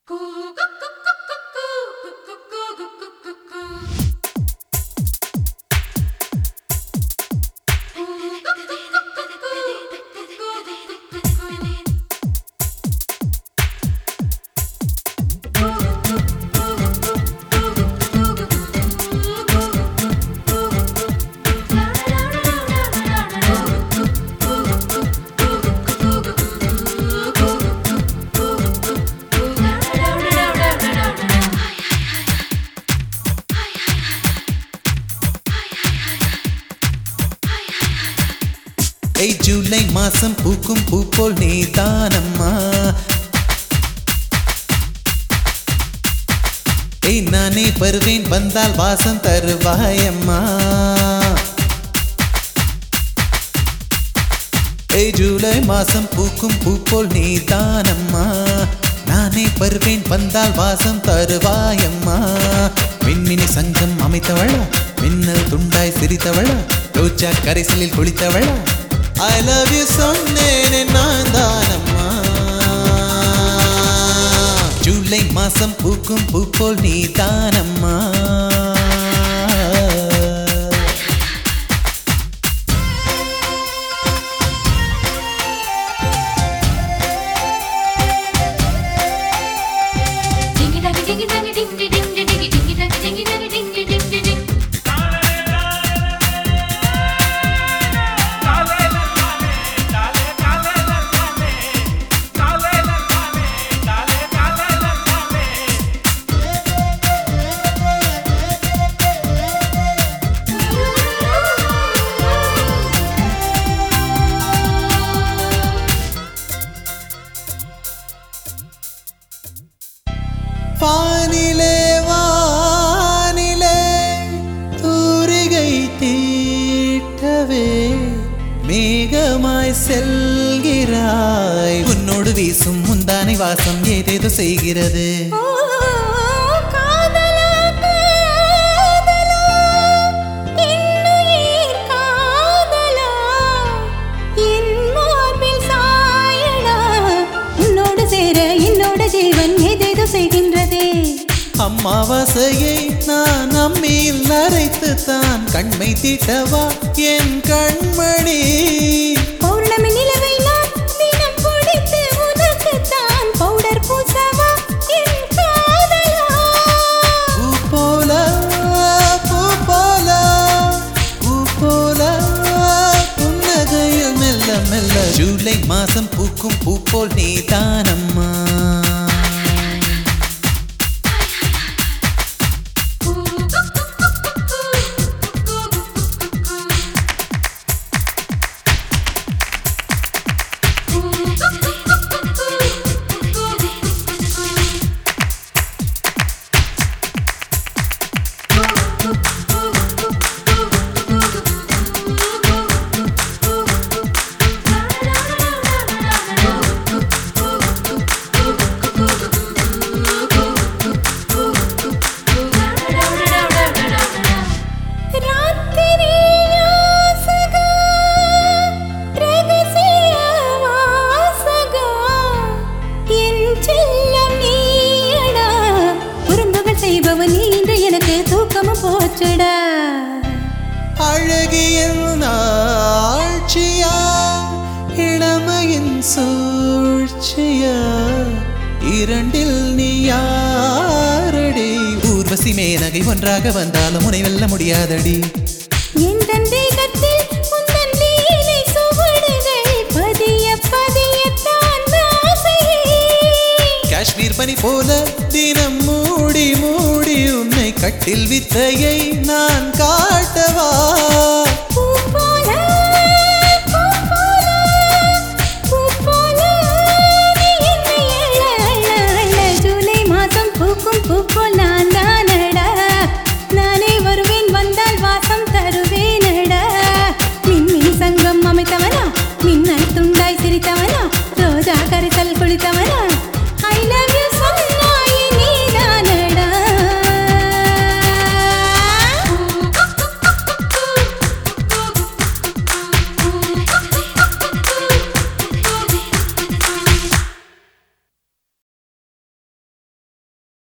ஏய் ஜூலை மாசம் பூக்கும் பூ போல் நீதானம்மா ஏய் நானே வருவேன் வந்தால் வாசம் தருவாயம்மா ஏய் ஜூலை மாசம் பூக்கும் பூ போல் நீதானம்மா நானே வருவேன் வந்தால் வாசம் தருவாயம்மா மின்மினி சங்கம் அமைத்தவளா மின்னல் துண்டாய் சிரித்தவளா ரோஜா கரைசலில் குளித்தவளா ஐ லவ் யூ சொன்னேனே நான் தானம்மா ஜூலை மாசம் பூக்கும் பூ போல் நீதானம்மா Dingy daggy dingy daggy ding ding ding ding ding dingy daggy dingy daggy ding ding ding ding ding. வானிலே வானிலே தூரிகை தீட்டவே மேகமாய் செல்கிறாய் உன்னோடு வீசும் முந்தானை வாசம் ஏதேதோ செய்கிறது ஓ காதலா காதலா இன்னுயிர் காதலா என் மார்பில் சாயடா உன்னோடு சேர என்னோட ஜீவன் ஏதேதோ செய்கின்றதே அம்மாவாசையை நான் அம்மியில் நரைத்து தான் கண்மை தீட்டவா என் கண்மணி பௌர்ணமி நிலவை நான் தினம் பிடித்து உனக்குத்தான் பவுடர் பூசவா என் காதலா பூ போல பூ போல பூ போல புன்னகையில் மெல்ல மெல்ல ஜூலை மாசம் பூக்கும் பூ போல் நீதானம்மா ராத்திரி யாசகா ரகசிய வாசகா என் செல்லம் நீயடா குறும்புகள் செய்பவன் நீ இன்று எனக்கு தூக்கமும் போச்சுடா அழகியல் ஆட்சியா இளமையின் சூழ்ச்சியா இரண்டில் நீ யாரடி ஊர்வசி மேனகை ஒன்றாக வந்தாலும் உனை வெல்ல முடியாதடி என் தேகத்தில் உந்தன் லீலை சுவடுகள் பதிய பதியத்தான் ஆசையே காஷ்மீர் பனி போல தினம் மூடி மூடி உன்னை கட்டில் வித்தையை நான் காட்டவா பூ போல பூ போல பூ போல நீ என்னை அள்ள அள்ள அள்ள ஜூலை மாதம் பூக்கும் பூ போல